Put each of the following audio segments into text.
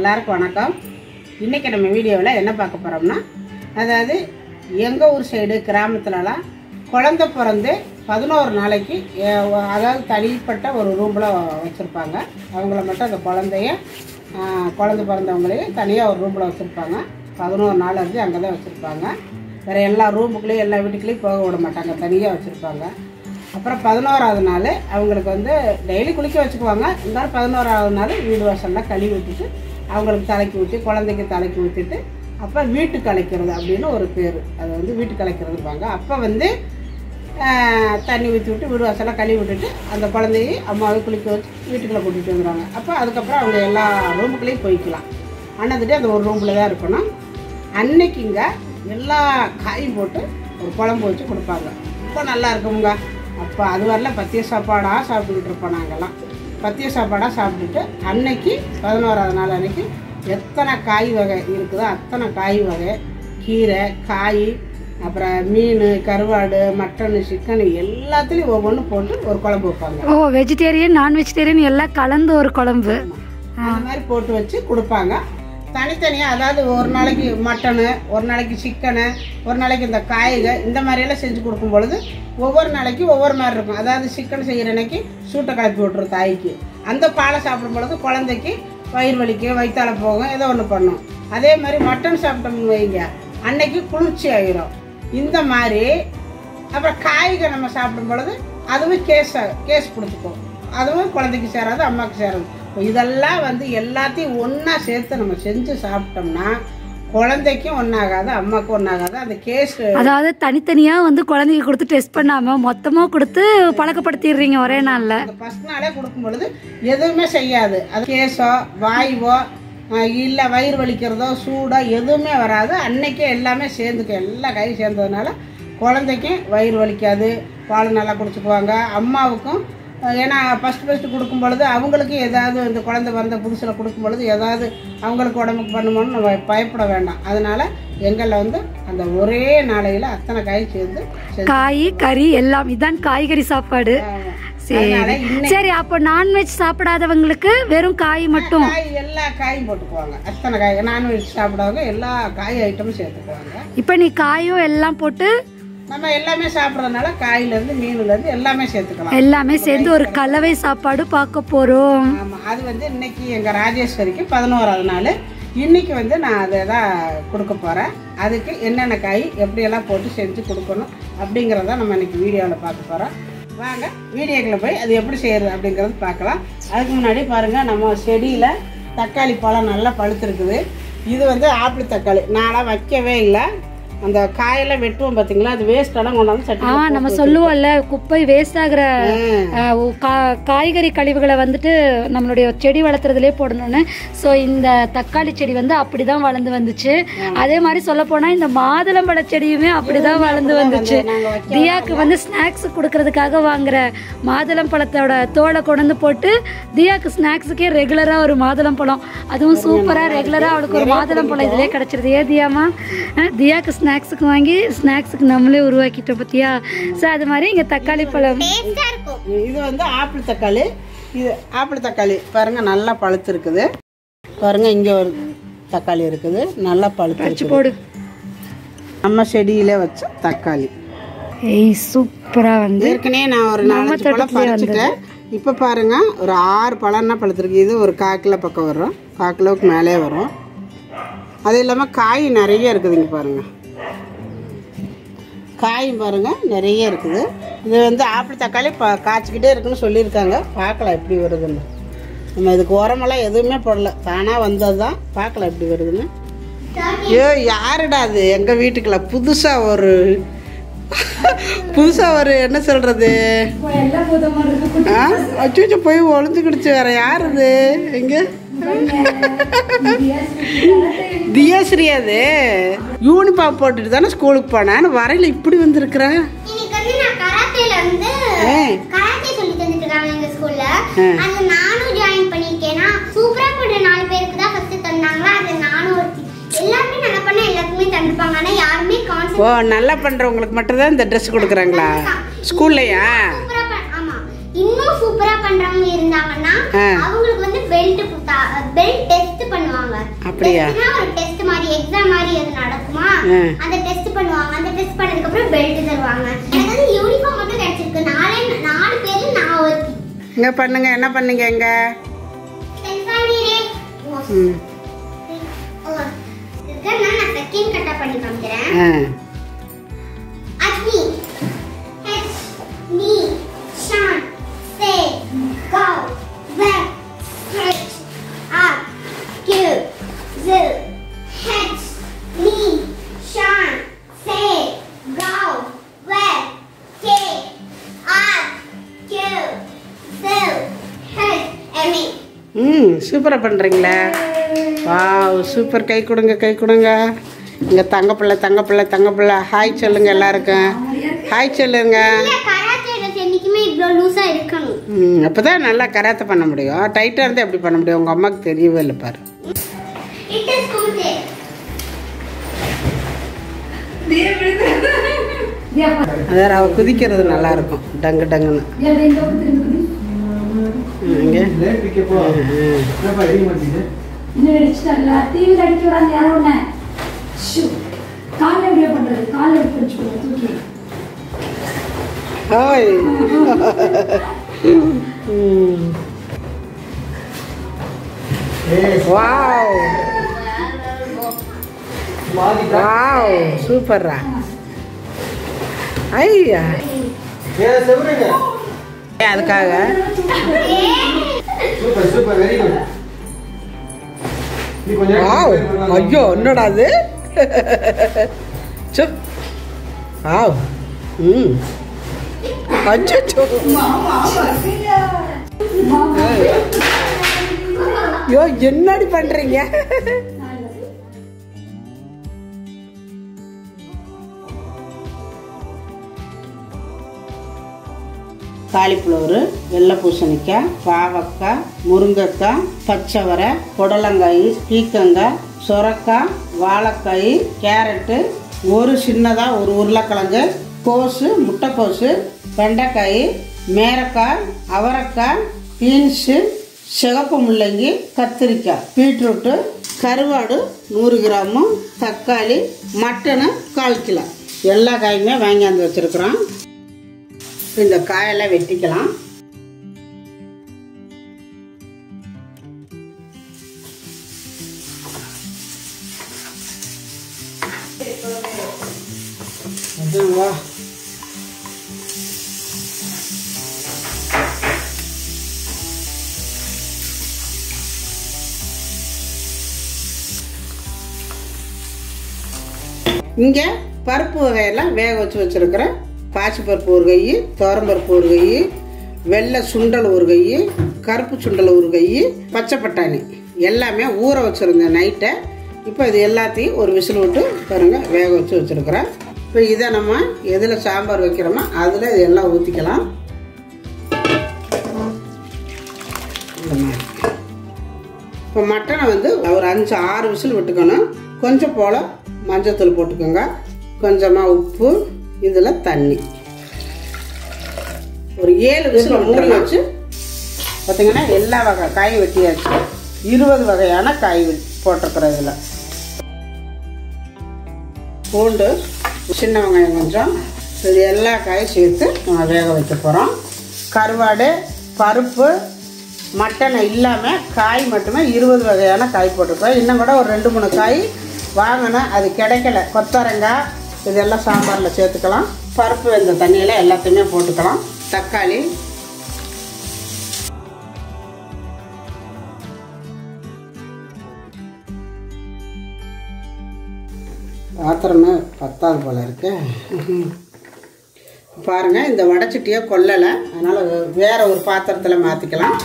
எல்லாருக்கும் வணக்கம் இன்றைக்கி நம்ம வீடியோவில் என்ன பார்க்க போகிறோம்னா அதாவது எங்கள் ஊர் சைடு கிராமத்துலலாம் குழந்த பிறந்து பதினோரு நாளைக்கு அஹ், ஒ- அதாவது தனிப்பட்ட ஒரு ரூமில் வச்சுருப்பாங்க அவங்கள மட்டும் அந்த குழந்தைய ஆஹ், குழந்த பிறந்தவங்களையும் தனியாக ஒரு ரூமில் வச்சுருப்பாங்க பதினோரு நாள் இருந்து அங்கே தான் வச்சுருப்பாங்க வேறு எல்லா ரூமுக்குள்ளேயும் எல்லா வீட்டுக்குள்ளேயும் போக விட மாட்டாங்க தனியாக வச்சுருப்பாங்க அப்புறம் பதினோராவது நாள் அவங்களுக்கு வந்து டெய்லி குளிக்க வச்சுக்குவாங்க இருந்தாலும் பதினோராவது நாள் வீடு வாசல்லாம் கழுவி விட்டுட்டு அவங்களுக்கு தலைக்கு ஊற்றி குழந்தைக்கு தலைக்கு ஊற்றிட்டு அப்போ வீட்டுக்கு அழைக்கிறது அப்படின்னு ஒரு பேர் அது வந்து வீட்டுக்கு அழைக்கிறதுப்பாங்க அப்போ வந்து ஆஹ், தண்ணி ஊற்றி விட்டு வீடு வாசல்லாம் கழுவி விட்டுட்டு அந்த குழந்தையை அம்மாவை குளிக்க வச்சு வீட்டுக்குள்ளே கூட்டிகிட்டு வந்துடுவாங்க அப்போ அதுக்கப்புறம் அவங்க எல்லா ரூமுக்குள்ளேயும் போய்க்கலாம் அண்ணதுட்டு அந்த ஒரு ரூமில் தான் இருக்கணும் அன்னைக்குங்க எல்லா காயும் போட்டு ஒரு குழம்பு வச்சு கொடுப்பாங்க ரொம்ப நல்லா இருக்குங்க அப்போ அது வரல பத்திய சாப்பாடாக சாப்பிட்டுக்கிட்டு இருப்போம் நாங்கெல்லாம் பத்திய சாப்பாடாக சாப்பிட்டுட்டு அன்னைக்கு பதினோராவது நாள் அன்னைக்கு எத்தனை காய் வகை இருக்குதோ அத்தனை காய் வகை கீரை காய் அப்புறம் மீன் கருவாடு மட்டன் சிக்கன் எல்லாத்துலேயும் ஒவ்வொன்றும் போட்டு ஒரு குழம்பு வைப்பாங்க ஓ வெஜிடேரியன் நான் வெஜிடேரியன் எல்லாம் கலந்து ஒரு குழம்பு அந்த மாதிரி போட்டு வச்சு கொடுப்பாங்க தனித்தனியாக அதாவது ஒரு நாளைக்கு மட்டனு ஒரு நாளைக்கு சிக்கனு ஒரு நாளைக்கு இந்த காய்கள் இந்த மாதிரியெல்லாம் செஞ்சு கொடுக்கும் பொழுது ஒவ்வொரு நாளைக்கு ஒவ்வொரு மாதிரி இருக்கும் அதாவது சிக்கன் செய்கிற அன்னைக்கு சூட்டை கலப்பி விட்டுரும் தாய்க்கு அந்த பாலை சாப்பிடும் பொழுது குழந்தைக்கு வயிறு வலிக்கும் வயிற்றால போகும் ஏதோ ஒன்று பண்ணும் அதே மாதிரி மட்டன் சாப்பிட்டோம்னு வைங்க அன்னைக்கு குளிர்ச்சி ஆயிரும் இந்த மாதிரி அப்புறம் காய்கள் நம்ம சாப்பிடும் பொழுது அதுவும் கேஸ் கேஸ் கொடுத்துக்கும் அதுவும் குழந்தைக்கு சேராது அம்மாவுக்கு சேராது இப்போ இதெல்லாம் வந்து எல்லாத்தையும் ஒன்றா சேர்த்து நம்ம செஞ்சு சாப்பிட்டோம்னா குழந்தைக்கும் ஒன்றாகாது அம்மாவுக்கும் ஒன்றாகாது அந்த கேஸ் அதாவது தனித்தனியா வந்து குழந்தைக்கு கொடுத்து டெஸ்ட் பண்ணாம மொத்தமா கொடுத்து பழக்கப்படுத்திடுறீங்க ஒரே நாள்ல அந்த ஃபஸ்ட் நாளே கொடுக்கும் பொழுது எதுவுமே செய்யாது அது கேஸோ வாயுவோ இல்லை வயிறு வலிக்கிறதோ சூடோ எதுவுமே வராது அன்னைக்கே எல்லாமே சேர்ந்துக்கும் எல்லா காயும் சேர்ந்ததுனால குழந்தைக்கும் வயிறு வலிக்காது பால் நல்லா குடிச்சுக்குவாங்க அம்மாவுக்கும் அஹ், ஏன்னா ஃபஸ்ட் ஃபஸ்ட்டு கொடுக்கும் பொழுது அவங்களுக்கும் ஏதாவது இந்த குழந்தை பிறந்த புதுசில் கொடுக்கும் பொழுது ஏதாவது அவங்களுக்கு உடம்புக்கு பண்ணுமோன்னு நம்ம பயப்பட வேண்டாம் அதனால எங்களில் வந்து அந்த ஒரே நாளையில் அத்தனை காய் சேர்ந்து செஞ்சு காய் கறி எல்லாம் இதான் காய்கறி சாப்பாடு சரி அதனால இன்னைக்கு சரி அப்போ நான்வெஜ் சாப்பிடாதவங்களுக்கு வெறும் காய் மட்டும் காய் எல்லா காயும் போட்டுக்குவாங்க அத்தனை காய் நான்வெஜ் சாப்பிடுவாங்க எல்லா காய் ஐட்டமும் சேர்த்துக்குவாங்க இப்போ நீ காயும் எல்லாம் போட்டு நம்ம எல்லாமே சாப்பிட்றதுனால காயிலேருந்து மீனுலேருந்து எல்லாமே சேர்த்துக்கலாம் எல்லாமே சேர்ந்து ஒரு கலவை சாப்பாடு பார்க்க போறோம் ஆமாம் அது வந்து இன்னைக்கு எங்கள் ராஜேஸ்வரிக்கு பதினோராவது நாள் இன்னைக்கு வந்து நான் அதை தான் கொடுக்க போகிறேன் அதுக்கு என்னென்ன காய் எப்படியெல்லாம் போட்டு செஞ்சு கொடுக்கணும் அப்படிங்கிறத நம்ம இன்னைக்கு வீடியோவில் பார்க்க போகிறோம் வாங்க வீடியோக்குள்ள போய் அது எப்படி செய்யறது அப்படிங்கிறது பார்க்கலாம் அதுக்கு முன்னாடி பாருங்கள் நம்ம செடியில் தக்காளி பழம் நல்லா பழுத்திருக்குது இது வந்து ஆப்பிள் தக்காளி நான்லாம் வைக்கவே இல்லை அந்த காயெல்லாம் வெட்டுவோம் பார்த்தீங்களா அது வேஸ்டெல்லாம் கொண்டாந்து சட்டி ஆ நம்ம சொல்லுவோம்ல குப்பை வேஸ்ட் ஆகுற அஹ், உ- கா- காய்கறி கழிவுகளை வந்துட்டு நம்மளுடைய செடி வளர்த்துறதுலே போடணும்னு ஸோ இந்த தக்காளி செடி வந்து அப்படிதான் வளர்ந்து வந்துச்சு அதே மாதிரி சொல்ல போனா இந்த மாதுளம்பழ செடியுமே அப்படிதான் வளர்ந்து வந்துச்சு நாங்கள் தியாக்கு வந்து ஸ்நாக்ஸ் கொடுக்கறதுக்காக வாங்குற மாதுளம் பழத்தோட தோலை கொண்டு வந்து போட்டு தியாக்கு ஸ்நாக்ஸுக்கே ரெகுலரா ஒரு மாதுளம் பழம் அதுவும் சூப்பரா ரெகுலரா அவளுக்கு ஒரு மாதுளம் பழம் இதுலயே கிடைச்சிருது ஏ தியாமா அஹ், தியாக்கு ஸ்நாக்ஸுக்கு வாங்கி ஸ்நாக்ஸுக்கு நம்மளே உருவாக்கிட்டோம் பத்தியா ஸோ அது மாதிரி இங்க தக்காளி பழம் இது வந்து ஆப்பிள் தக்காளி இது ஆப்பிள் தக்காளி பாருங்க நல்லா பழுத்து இருக்குது பாருங்க இங்க ஒரு தக்காளி இருக்குது நல்லா பழுத்து இருக்குது போடு நம்ம செடியில வச்ச தக்காளி ஏய் சூப்பரா வந்து ஏற்கனவே நான் ஒரு நாலஞ்சு பழம் பறிச்சுட்டேன் இப்போ பாருங்க ஒரு ஆறு பழம்னா பழுத்துருக்கு இது ஒரு கால் கிலோ பக்கம் வரும் கால் கிலோவுக்கு மேலே வரும் அது இல்லாமல் காய் நிறைய இருக்குது இங்கே பாருங்க காயும் பாருங்க நிறைய இருக்குது இது வந்து ஆப்பிள் தக்காளி பா காய்ச்சிக்கிட்டே இருக்குன்னு சொல்லியிருக்காங்க பார்க்கலாம் எப்படி வருதுன்னு நம்ம இதுக்கு உரமெல்லாம் எதுவுமே போடல தானாக வந்தது தான் பார்க்கலாம் எப்படி வருதுன்னு ஐயோ யாருடா அது எங்கள் வீட்டுக்குள்ள புதுசாக ஒரு புதுசாக ஒரு என்ன சொல்கிறது ஆ அச்சோ போய் ஒளிஞ்சுக்கிடுச்சு வேற யார் இது எங்க தியாஸ்ரீ அது யூனிஃபார்ம் போட்டுட்டு தானே ஸ்கூலுக்கு போனேன் வரையில இப்படி வந்திருக்கிறேன் இன்னைக்கு வந்து நான் கராத்தேல வந்து ஏய் கராத்தே சொல்லி தந்துட்டு இருக்காங்க எங்க ஸ்கூல்ல ஆ. அதுல நானும் ஜாயின் பண்ணிருக்கேனா சூப்பரா போடுற நாலு பேருக்கு தான் ஃபர்ஸ்ட் தந்தாங்களா அது நானும் ஒருத்தி எல்லாருமே நல்லா பண்ண எல்லாத்துக்குமே தந்துருப்பாங்க ஆனா யாருமே கான்செப்ட் ஓ நல்லா பண்றவங்களுக்கு மட்டும் தான் இந்த ட்ரெஸ் கொடுக்குறாங்களா ஸ்கூல்லையா சூப்பரா பண்- ஆமா இன்னும் சூப்பரா சூப்பரா பண்றவங்க இருந்தாங்கன்னா ஆ. அவங்களுக்கு வந்து பெல்ட் பெல்ட் டெஸ்ட் பண்ணுவாங்க அப்படியா? Testனா ஒரு டெஸ்ட் மாதிரி எக்ஸாம் மாதிரி எது நடக்குமா ஆ. அந்த டெஸ்ட் பண்ணுவாங்க அந்த டெஸ்ட் பண்ணதுக்கு அப்புறம் பெல்ட் தருவாங்க எனக்கு வந்து யூனிஃபார்ம் மட்டும் கிடைச்சிருக்கு நாலே நாலு பேரு நான் ஒருத்தி இங்க பண்ணுங்க என்ன பண்ணீங்க இங்க சென்சானிரே ம் இதுக்கு நான் செகண்ட் கட்டா பண்ணி காமிக்கிறேன் ஆ Ajmi. H. Me. Shan. Say. Go. Back. Stretch. Up. Give. Zil. H. Me. Shan. Say. Go. Back. Take. Up. Give. Zil. H. Emmy. ம் சூப்பராக பண்ணுறீங்களே வாவ் சூப்பர் கை கொடுங்க கை கொடுங்க இங்கே தங்கப்பிள்ளை தங்கப்பிள்ளை தங்கப்பிள்ளை ஹாய் சொல்லுங்க எல்லாருக்கும் ஹாய் சொல்லுங்க இல்ல கராத்தே ட்ரெஸ் என்னைக்குமே இவ்வளோ லூஸா இருக்கணும் ம் அப்போ தான் நல்லா கராத்தை பண்ண முடியும் டைட்டாக இருந்தால் எப்படி பண்ண முடியும் உங்கள் அம்மாவுக்கு தெரியவே இல்லை பாரு இட் இஸ் குமுதே தியா விழுந்து. தியா பாரு. அதாவது அவள் குதிக்கிறது நல்லா இருக்கும் டங்கு டங்குன்னு தியா இந்த இந்த பக்கம் திரும்பி குதி. ம், இங்கே இன்னும் அடிச்சுட்டாங்களா டிவியில் அடிக்க விடாங்க யாரும் ஒன்று ஷூ காலில் எப்படியோ பண்ணுறது காலில் எப்படி பிடிச்சி போடுறது தூக்கி ஹாய் ம் வாவ் வாவ் சூப்பர்ரா ஐயா ஏன் அதுக்காக சூப்பர் சூப்பர் வெரி குட் நீ கொஞ்சம் வாவ் ஐயோ என்னடா அது சு வாவ் ம் அச்சோ ஐயோ என்னடி பண்றீங்க காலிஃப்ளவரு வெள்ளை பூசணிக்காய் பாவக்காய் முருங்கைக்காய் பச்சைவரை புடலங்காய் பீக்கங்காய் சுரக்காய் வாழைக்காய் கேரட்டு ஒரு சின்னதாக ஒரு உருளைக்கிழங்கு கோஸு முட்டைக்கோஸு வெண்டைக்காய் மேரக்காய் அவரைக்காய் பீன்ஸு சிகப்பு முள்ளங்கி கத்திரிக்காய் பீட்ரூட்டு கருவாடு நூறு கிராமு தக்காளி மட்டனு கால் கிலோ எல்லா காயுமே வாங்கியாந்து வச்சுருக்குறோம் இந்த காயெல்லாம் வெட்டிக்கலாம் அதுவா இங்கே பருப்பு வகையெல்லாம் வேக வச்சு வச்சுருக்கிறேன் பாசி பருப்பு ஒரு கை துவரம்பருப்பு ஒரு கை வெள்ளை சுண்டல் ஒரு கை கருப்பு சுண்டல் ஒரு கை பச்சை பட்டாணி எல்லாமே ஊற வச்சுருந்தேன் நைட்டை இப்போ இது எல்லாத்தையும் ஒரு விசில் விட்டு பாருங்க வேக வச்சு வச்சுருக்கிறேன் இப்போ இதை நம்ம எதில் சாம்பார் வைக்கிறோமோ அதில் இதெல்லாம் ஊற்றிக்கலாம் இந்த மாதிரி இப்போ மட்டனை வந்து ஒரு அஞ்சு ஆறு விசில் விட்டுக்கணும் கொஞ்சம் போல் மஞ்சத்தூள் போட்டுக்கோங்க கொஞ்சமாக உப்பு இதில் தண்ணி ஒரு ஏழு விசில் மூடி வச்சு பார்த்தீங்கன்னா எல்லா வகை காய் வெட்டியாச்சு இருபது வகையான காய் வெட்டி போட்டிருக்கிறோம் இதில் பூண்டு சின்ன வெங்காயம் கொஞ்சம் இது எல்லா காயும் சேர்த்து நம்ம வேக வைக்க போகிறோம் கருவாடு பருப்பு மட்டன் இல்லாமல் காய் மட்டுமே இருபது வகையான காய் போட்டிருக்கோம் இன்னும் கூட ஒரு ரெண்டு மூணு காய் வாங்கினேன் அது கிடைக்கல கொத்தரங்காய் இதெல்லாம் சாம்பாரில் சேர்த்துக்கலாம் பருப்பு இந்த தண்ணியில் எல்லாத்தையுமே போட்டுக்கலாம் தக்காளி பாத்திரமே பத்தாது போல இருக்கு பாருங்க இந்த வடைச்சட்டியை கொல்லலை அதனால் வேற ஒரு பாத்திரத்தில் மாற்றிக்கலாம்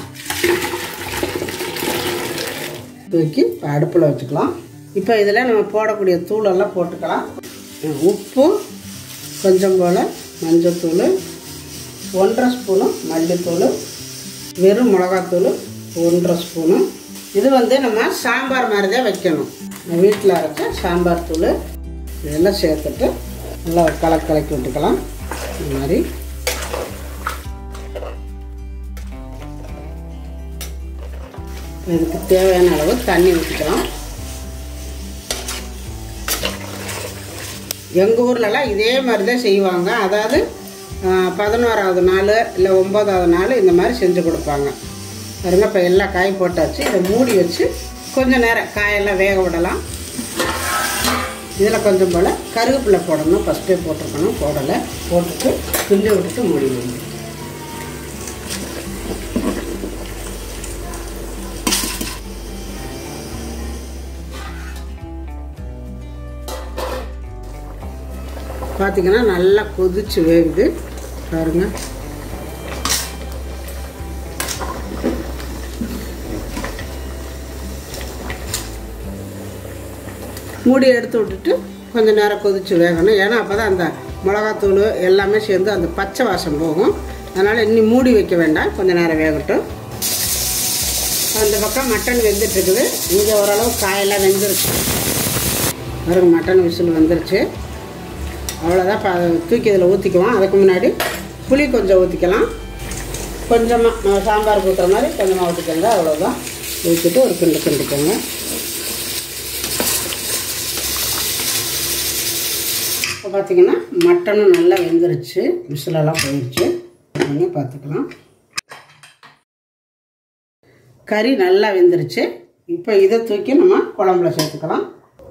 தூக்கி இப்போ அடுப்பில் வச்சுக்கலாம் இப்போ இதில் நம்ம போடக்கூடிய தூளெல்லாம் போட்டுக்கலாம் உப்பு கொஞ்சம் போல் மஞ்சத்தூள் ஒன்றரை ஸ்பூனு மல்லித்தூள் வெறும் மிளகாத்தூள் ஒன்றரை ஸ்பூனு இது வந்து நம்ம சாம்பார் மாதிரி தான் வைக்கணும் வீட்டில் அரைச்ச சாம்பார் தூள் இதெல்லாம் சேர்த்துட்டு நல்லா கலக்கி கலக்கி விட்டுக்கலாம் இந்த மாதிரி இதுக்கு தேவையான அளவு தண்ணி ஊற்றிக்கலாம் எங்கள் ஊர்லலாம் இதே மாதிரி தான் செய்வாங்க அதாவது ஆஹ், பதினோராவது நாள் இல்லை ஒம்பதாவது நாள் இந்த மாதிரி செஞ்சு கொடுப்பாங்க பாருங்க இப்போ எல்லா காய் போட்டாச்சு இதை மூடி வச்சு கொஞ்சம் நேரம் காயெல்லாம் வேக விடலாம் இதில் கொஞ்சம் போல் கருவேப்பிலை போடணும் ஃபஸ்ட்டே போட்டிருக்கணும் போடலை போட்டுட்டு கிண்டி விட்டுட்டு மூடிடணும் பார்த்தீங்கன்னா நல்லா கொதிச்சு வேகுது பாருங்க மூடி எடுத்து விட்டுட்டு கொஞ்சம் நேரம் கொதிச்சு வேகணும் ஏன்னா அப்போ தான் அந்த மிளகாத்தூள் எல்லாமே சேர்ந்து அந்த பச்சை வாசம் போகும் அதனால் இன்னும் மூடி வைக்க வேண்டாம் கொஞ்சம் நேரம் வேகட்டும் அந்த பக்கம் மட்டன் வெந்துட்டு இருக்குது இங்கே ஓரளவு காயெல்லாம் வெந்துருச்சு பாருங்க மட்டன் விசில் வந்துருச்சு அவ்வளோதான் இப்போ அதை தூக்கி இதில் ஊற்றிக்குவோம் அதுக்கு முன்னாடி புளி கொஞ்சம் ஊற்றிக்கலாம் கொஞ்சமாக நம்ம சாம்பாருக்கு ஊற்றுற மாதிரி கொஞ்சமாக ஊற்றிக்கோங்க அவ்வளோதான் ஊற்றிட்டு ஒரு கிண்டு கிண்டிக்கோங்க இப்போ பார்த்தீங்கன்னா மட்டனும் நல்லா வெந்துருச்சு விசிலெல்லாம் போயிடுச்சு நீங்க பார்த்துக்கலாம் கறி நல்லா வெந்துருச்சு இப்போ இதை தூக்கி நம்ம குழம்புல சேர்த்துக்கலாம்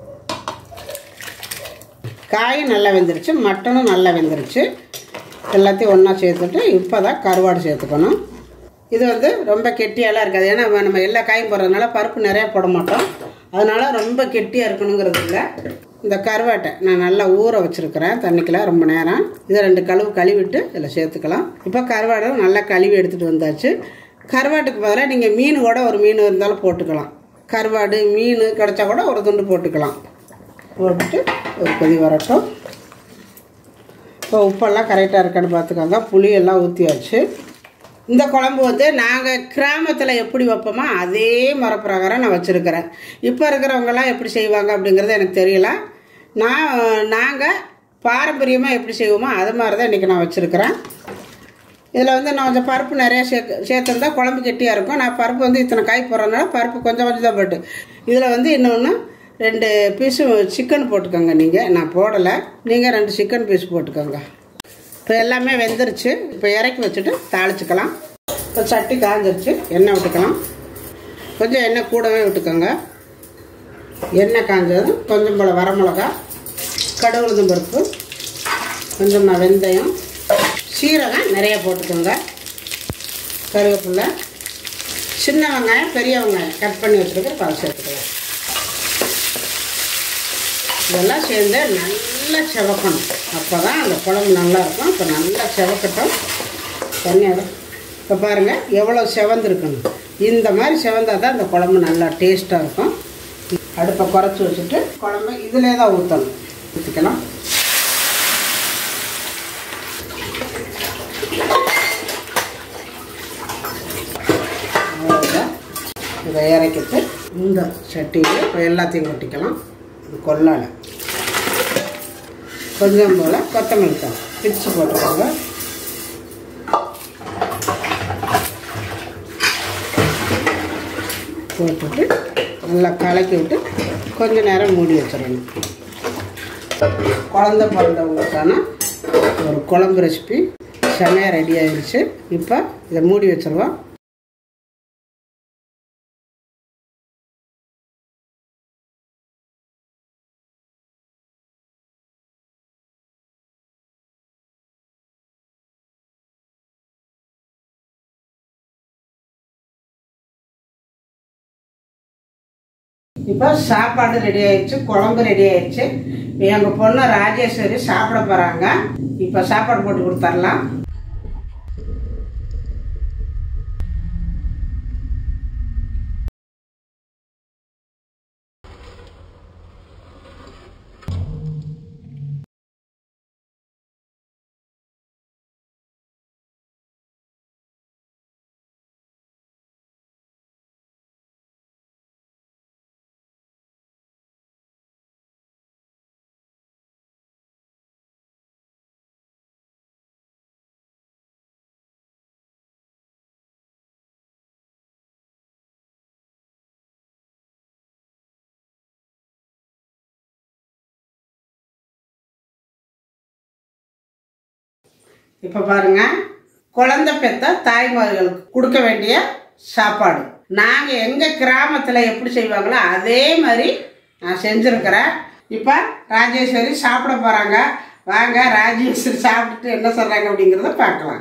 காயும் நல்லா வெந்துருச்சு மட்டனும் நல்லா வெந்துருச்சு எல்லாத்தையும் ஒன்றா சேர்த்துட்டு இப்போ தான் கருவாடு சேர்த்துக்கணும் இது வந்து ரொம்ப கெட்டியாலாம் இருக்காது ஏன்னா நம்ம எல்லா காயும் போடுறதுனால பருப்பு நிறையா போட மாட்டோம் அதனால ரொம்ப கெட்டியாக இருக்கணுங்கிறது இல்லை இந்த கருவாட்டை நான் நல்லா ஊற வச்சுருக்கிறேன் தண்ணிக்குள்ள ரொம்ப நேரம் இதை ரெண்டு கழுவு கழுவிட்டு இதில் சேர்த்துக்கலாம் இப்போ கருவாடை நல்லா கழுவி எடுத்துகிட்டு வந்தாச்சு கருவாட்டுக்கு பதிலாக நீங்கள் மீன் கூட ஒரு மீன் இருந்தாலும் போட்டுக்கலாம் கருவாடு மீன் கிடச்சா கூட ஒரு துண்டு போட்டுக்கலாம் போட்டுட்டு ஒரு கொதி வரட்டும் இப்போ உப்பெல்லாம் கரெக்டாக இருக்கான்னு பார்த்துக்கோங்க புளியெல்லாம் ஊற்றியாச்சு இந்த குழம்பு வந்து நாங்கள் கிராமத்தில் எப்படி வைப்போமோ அதே மரப்பிரகாரம் நான் வச்சுருக்கிறேன் இப்போ இருக்கிறவங்கெல்லாம் எப்படி செய்வாங்க அப்படிங்கிறது எனக்கு தெரியல நான் நாங்கள் பாரம்பரியமாக எப்படி செய்வோமோ அது மாதிரி தான் இன்றைக்கி நான் வச்சுருக்கிறேன் இதில் வந்து நான் கொஞ்சம் பருப்பு நிறையா சேர்த்து சேர்த்துருந்தா குழம்பு கெட்டியாக இருக்கும் நான் பருப்பு வந்து இத்தனை காய் போடுறதுனால பருப்பு கொஞ்சம் கொஞ்சம் தான் போட்டு இதில் வந்து இன்னொன்று ரெண்டு பீஸு சிக்கன் போட்டுக்கோங்க நீங்கள் நான் போடலை நீங்கள் ரெண்டு சிக்கன் பீஸ் போட்டுக்கோங்க இப்போ எல்லாமே வெந்துருச்சு இப்போ இறக்கி வச்சுட்டு தாளிச்சுக்கலாம் இப்போ சட்டி காஞ்சிருச்சு எண்ணெய் விட்டுக்கலாம் கொஞ்சம் எண்ணெய் கூடவே விட்டுக்கோங்க எண்ணெய் காஞ்சதும் கொஞ்சம் போல் வரமிளகா கடுகுளுதும் பருப்பு கொஞ்சமாக வெந்தயம் சீரகம் நிறைய போட்டுக்கோங்க கருவேப்பிலை சின்ன வெங்காயம் பெரிய வெங்காயம் கட் பண்ணி வச்சுருக்கிற பால் சேர்த்துக்கலாம் இதெல்லாம் சேர்ந்து நல்லா செவக்கணும் அப்போ தான் அந்த குழம்பு நல்லா இருக்கும் இப்போ நல்லா செவக்கட்டும் தண்ணியோட இப்போ பாருங்கள் எவ்வளோ செவந்திருக்கணும் இந்த மாதிரி செவந்தால் தான் இந்த குழம்பு நல்லா டேஸ்ட்டாக இருக்கும் அடுப்பை குறைச்சி வச்சுட்டு குழம்பு இதிலே தான் ஊற்றணும் ஊற்றிக்கலாம் அவ்வளோதான் இதை இறக்கிட்டு இந்த சட்டியில் இப்போ எல்லாத்தையும் கொட்டிக்கலாம் இது கொல்லால கொஞ்சம் போல் கொத்தமல்லி தான் பிச்சு போட்டுக்கோங்க போட்டுட்டு நல்லா கலக்கி விட்டு கொஞ்ச நேரம் மூடி வச்சிடணும் குழந்த பிறந்தவங்களுக்கான ஒரு குழம்பு ரெசிபி செமையாக ரெடி ஆயிடுச்சு இப்போ இதை மூடி வச்சிருவோம் இப்போ சாப்பாடு ரெடி ஆயிடுச்சு குழம்பு ரெடி ஆயிடுச்சு எங்கள் பொண்ணு ராஜேஸ்வரி சாப்பிட போகிறாங்க இப்போ சாப்பாடு போட்டு கொடுத்துர்லாம் இப்போ பாருங்க குழந்தை பெத்த தாய்மார்களுக்கு கொடுக்க வேண்டிய சாப்பாடு நாங்கள் எங்கள் கிராமத்தில் எப்படி செய்வாங்களோ அதே மாதிரி நான் செஞ்சுருக்கிறேன் இப்போ ராஜேஸ்வரி சாப்பிட போகிறாங்க வாங்க ராஜேஸ்வரி சாப்பிட்டுட்டு என்ன சொல்கிறாங்க அப்படிங்கிறத பார்க்கலாம்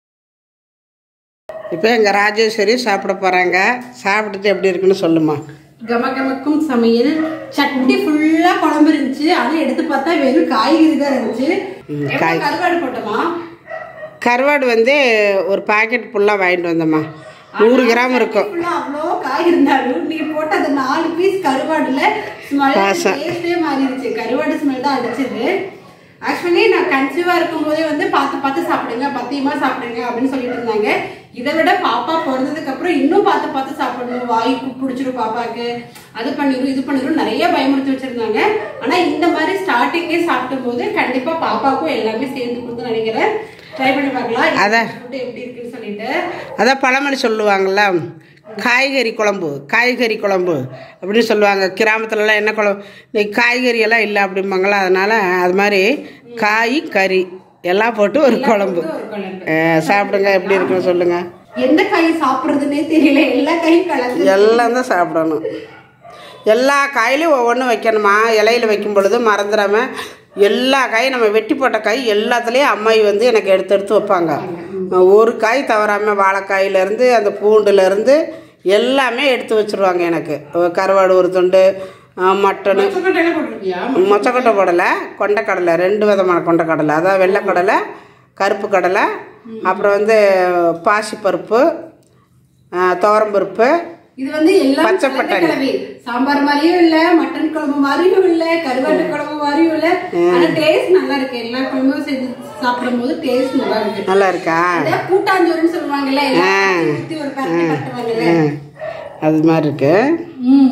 இப்போ எங்கள் ராஜேஸ்வரி சாப்பிட போகிறாங்க சாப்பிட்டுட்டு எப்படி இருக்குன்னு சொல்லுமா கமகமக்கும் சமையல் சட்டி ஃபுல்லா குழம்பு இருந்துச்சு ஆனா எடுத்து பார்த்தா வெறும் காய்கறி தான் இருந்துச்சு எவ்வளவு காய். கருவாடு போட்டோமா கருவாடு வந்து ஒரு பாக்கெட் ஃபுல்லாக வாங்கிட்டு வந்தோம்மா நூறு கிராம் இருக்கும் ஃபுல்லா அவ்வளோ காய் இருந்தாலும் நீ போட்ட அந்த நாலு பீஸ் கருவாடுல ஸ்மெல் வாசம். டேஸ்டே மாறிடுச்சு கருவாடு ஸ்மெல் தான் அடிச்சது ஆக்சுவலி நான் கன்சீவா இருக்கும்போதே வந்து பார்த்து பார்த்து சாப்பிடுங்க பத்தியமா சாப்பிடுங்க அப்படின்னு சொல்லிட்டு இருந்தாங்க இதை விட பாப்பா பிறந்ததுக்கு அப்புறம் இன்னும் பார்த்து பார்த்து சாப்பிடணும் வாய்க்கு பிடிச்சிரும் பாப்பாக்கு அது பண்ணிரும் இது பண்ணிரும் நிறைய பயமுறுத்தி வச்சிருந்தாங்க ஆனா இந்த மாதிரி ஸ்டார்டிங்கே சாப்பிடும் போது கண்டிப்பா பாப்பாக்கும் எல்லாமே சேர்ந்து கொடுத்து நினைக்கிறேன் ட்ரை பண்ணி பார்க்கலாம் அதான். ஃபுட் எப்படி இருக்குன்னு சொல்லிட்டு அதான் பழமொழி சொல்லுவாங்கள்ல காய்கறி குழம்பு காய்கறி குழம்பு அப்படின்னு சொல்லுவாங்க கிராமத்துலலாம் என்ன குழம்பு இன்னைக்கு காய்கறி எல்லாம் இல்லை அப்படிம்பாங்களா அதனால் அது மாதிரி காய் கறி எல்லாம் போட்டு ஒரு குழம்பு ஒரு குழம்பு அஹ், சாப்பிடுங்க எப்படி இருக்குன்னு சொல்லுங்கள் எந்த காய் சாப்பிடுறதுன்னே தெரியல எல்லா காயும் கலந்து எல்லாம் தான் சாப்பிடணும் எல்லா காயிலையும் ஒவ்வொன்றும் வைக்கணுமா இலையில வைக்கும் பொழுது மறந்துடாம எல்லா காயும் நம்ம வெட்டி போட்ட காய் எல்லாத்துலேயும் அம்மாயி வந்து எனக்கு எடுத்து எடுத்து வைப்பாங்க ஒரு காய் தவறாமல் வாழைக்காயிலேருந்து அந்த பூண்டுலேருந்து எல்லாமே எடுத்து வச்சுருவாங்க எனக்கு கருவாடு ஒரு துண்டு அஹ், மட்டனு கொச்சக்கட்டையெல்லாம் போட்டிருக்கியா மொச்சக்கொட்டை போடலை கொண்டைக்கடலை ரெண்டு விதமான கொண்டைக்கடலை அதாவது வெள்ளைக்கடலை கருப்பு கடலை அப்புறம் வந்து பாசிப்பருப்பு அஹ், துவரம்பருப்பு இது வந்து எல்லாம் பச்சை கலந்த பட்டாணி. கலவை. சாம்பார் மாதிரியும் இல்ல மட்டன் குழம்பு மாதிரியும் இல்ல கருவாட்டு குழம்பு மாதிரியும் இல்ல ஆனா டேஸ்ட் நல்லா இருக்கு எல்லா குழம்பும் செஞ்சு சாப்பிடும் போது டேஸ்ட் நல்லா இருக்கு நல்லா இருக்கா அதான் கூட்டாஞ்சோறுன்னு சொல்லுவாங்கல்ல எல்லாம் ஊத்தி ஒரு பரட்டி பரட்டுவாங்கல்ல ம். அது மாதிரி இருக்கு ம்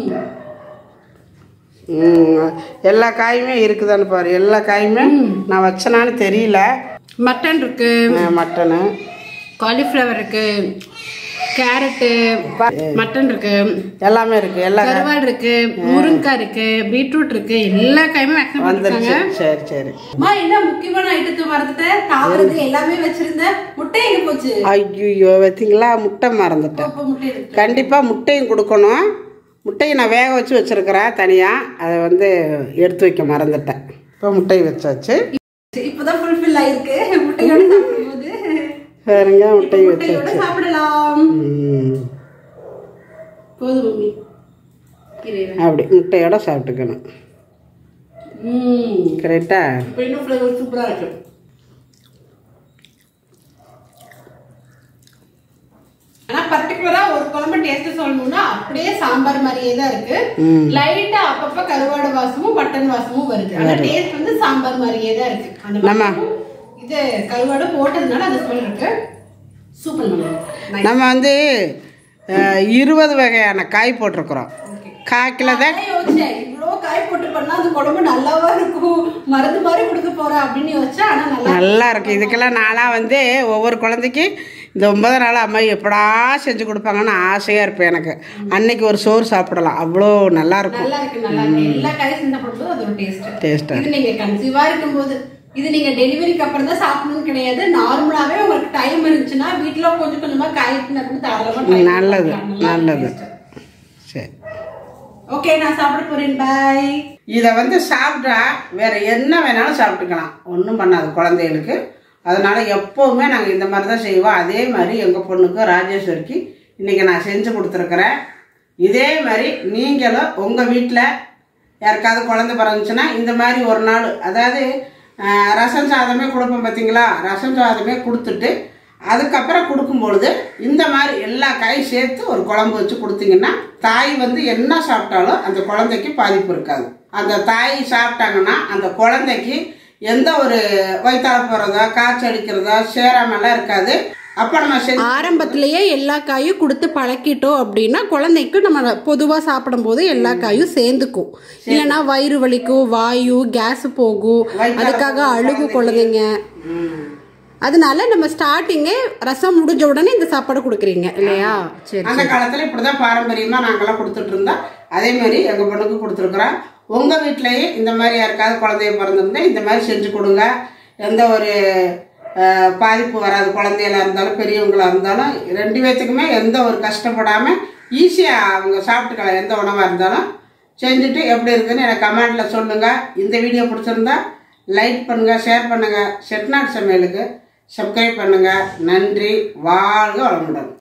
ம். எல்லா காயுமே இருக்குதான்னு பாரு எல்லா காயுமே நான் வச்சனான்னு தெரியல மட்டன் இருக்கு அஹ், மட்டனு காலிஃப்ளவர் இருக்கு கேரட்டு மட்டன் இருக்கு எல்லாமே இருக்கு எல்லா கருவாடு இருக்கு முருங்கைக்காய் இருக்கு பீட்ரூட் இருக்கு எல்லா காயுமே மேக்ஸிமம் வந்துருச்சு போட்டுருக்காங்க சரி சரி அம்மா என்ன முக்கியமான ஐட்டத்தை மறந்துட்டேன் தாவறது எல்லாமே வச்சிருந்தேன் முட்டை எங்க போச்சு ஐயோ பார்த்தீங்களா முட்டை மறந்துட்டேன் அப்ப முட்டை இருக்கு கண்டிப்பாக முட்டையும் கொடுக்கணும் முட்டையை நான் வேக வச்சு வச்சுருக்கிறேன் தனியாக அதை வந்து எடுத்து வைக்க மறந்துட்டேன் இப்போ முட்டை வச்சாச்சு இப்பதான் ஃபுல்ஃபில் ஆயிருக்கு முட்டையோட சாப்பிடும்போது பாருங்க முட்டை முட்டையோட வச்சாச்சு சாப்பிடலாம் ம். போதும் மம்மி இரு, இரு. அப்படி முட்டையோட சாப்பிட்டுக்கணும் ம் கரெக்டா இப்போ இன்னும் ஃப்ளேவர் சூப்பரா இருக்கு ஆனா பர்டிகுலரா ஒரு குழம்பு டேஸ்ட் சொல்லணும்னா அப்படியே சாம்பார் மாதிரியே தான் இருக்கு ம். லைட்டா அப்பப்ப கருவாடு வாசமும் மட்டன் வாசமும் வருது ஆனா டேஸ்ட் வந்து சாம்பார் மாதிரியே தான் இருக்கு அந்த நம்ம- மட்டனும் இது கருவாடு போட்டதுனால அந்த ஸ்மெல் இருக்கு சூப்பர் மேடம் நம்ம வந்து அஹ், இருபது வகையான காய் போட்டிருக்கிறோம் கால் கிலோ தான் யோசிச்சேன் இவ்வளோ காய் போட்டு பண்ணா அந்த குழம்பு நல்லாவா இருக்கும் மருந்து மாதிரி கொடுக்க போறேன் அப்படின்னு யோசிச்சா ஆனா நல்லா நல்லா இருக்கு இதுக்கெல்லாம் நாளாக வந்து ஒவ்வொரு குழந்தைக்கு இந்த ஒன்பது நாள் அம்மா எப்படா செஞ்சு கொடுப்பாங்கன்னு ஆசையாக இருப்பேன் எனக்கு அன்னைக்கு ஒரு சோறு சாப்பிடலாம் அவ்வளோ நல்லா இருக்கும் நல்லா இருக்கு நல்லா இருக்கு எல்லா காயும் சேர்ந்து போடும்போது அது ஒரு டேஸ்ட் டேஸ்ட்டாக இது நீங்க கன்சீவா இருக்கும்போது இது நீங்க டெலிவரிக்கு அப்புறம் தான் சாப்பிடணும்னு கிடையாது நார்மலாவே உங்களுக்கு டைம் இருந்துச்சுன்னா வீட்ல கொஞ்சம் கொஞ்சமா காய் எடுத்துன்னு கூட தாராளமா try பண்ணி நல்லது சாப்பிடலாம். நல்லா நல்லது இருக்கு taste. சரி ஓகே நான் சாப்பிட போறேன் பாய் இதை வந்து சாப்பிட்டா வேற என்ன வேணாலும் சாப்பிட்டுக்கலாம் ஒன்றும் பண்ணாது குழந்தைகளுக்கு அதனால எப்போவுமே நாங்கள் இந்த மாதிரி தான் செய்வோம் அதே மாதிரி எங்கள் பொண்ணுக்கு ராஜேஸ்வரிக்கு இன்றைக்கி நான் செஞ்சு கொடுத்துருக்குறேன் இதே மாதிரி நீங்களும் உங்கள் வீட்டில் யாருக்காவது குழந்தை பிறந்துச்சுன்னா இந்த மாதிரி ஒரு நாள் அதாவது ஆஹ், ரசம் சாதமே கொடுப்போம் பார்த்தீங்களா ரசம் சாதமே கொடுத்துட்டு அதுக்கப்புறம் கொடுக்கும்பொழுது இந்த மாதிரி எல்லா காயும் சேர்த்து ஒரு குழம்பு வச்சு கொடுத்தீங்கன்னா தாய் வந்து என்ன சாப்பிட்டாலும் அந்த குழந்தைக்கு பாதிப்பு இருக்காது அந்த தாய் சாப்பிட்டாங்கன்னா அந்த குழந்தைக்கு எந்த ஒரு வயிற்றால போகிறதோ காய்ச்சல் அடிக்கிறதோ சேராமலாம் இருக்காது அப்போ நம்ம செஞ்சு ஆரம்பத்திலேயே எல்லா காயும் கொடுத்து பழக்கிட்டோம் அப்படின்னா குழந்தைக்கு நம்ம பொதுவாக சாப்பிடும்போது எல்லா காயும் சேர்ந்துக்கும் இல்லைன்னா வயிறு வலிக்கும் வாயு கேஸ் போகும் அதுக்காக அழுகும் குழந்தைங்க அதனால நம்ம ஸ்டார்டிங்கே ரசம் முடிஞ்ச உடனே இந்த சாப்பாடு கொடுக்குறீங்க இல்லையா சரி அந்த காலத்தில் இப்படி தான் பாரம்பரியமாக நாங்கள்லாம் கொடுத்துட்டு இருந்தோம் அதே மாதிரி எங்கள் பொண்ணுக்கு கொடுத்துருக்குறோம் உங்கள் வீட்டிலையே இந்த மாதிரி யாருக்காவது குழந்தைய பிறந்திருந்தா இந்த மாதிரி செஞ்சு கொடுங்க எந்த ஒரு அஹ், பாதிப்பு வராது குழந்தைகளா இருந்தாலும் பெரியவங்களா இருந்தாலும் ரெண்டு பேர்த்துக்குமே எந்த ஒரு கஷ்டப்படாமல் ஈஸியாக அவங்க சாப்பிட்டுக்கலாம் எந்த உணவாக இருந்தாலும் செஞ்சுட்டு எப்படி இருக்குன்னு எனக்கு கமெண்ட்டில் சொல்லுங்கள் இந்த வீடியோ பிடிச்சிருந்தா லைக் பண்ணுங்கள் ஷேர் பண்ணுங்கள் செட்நாட் சமையலுக்கு சப்ஸ்கிரைப் பண்ணுங்கள் நன்றி வாழ்க வளமுடன்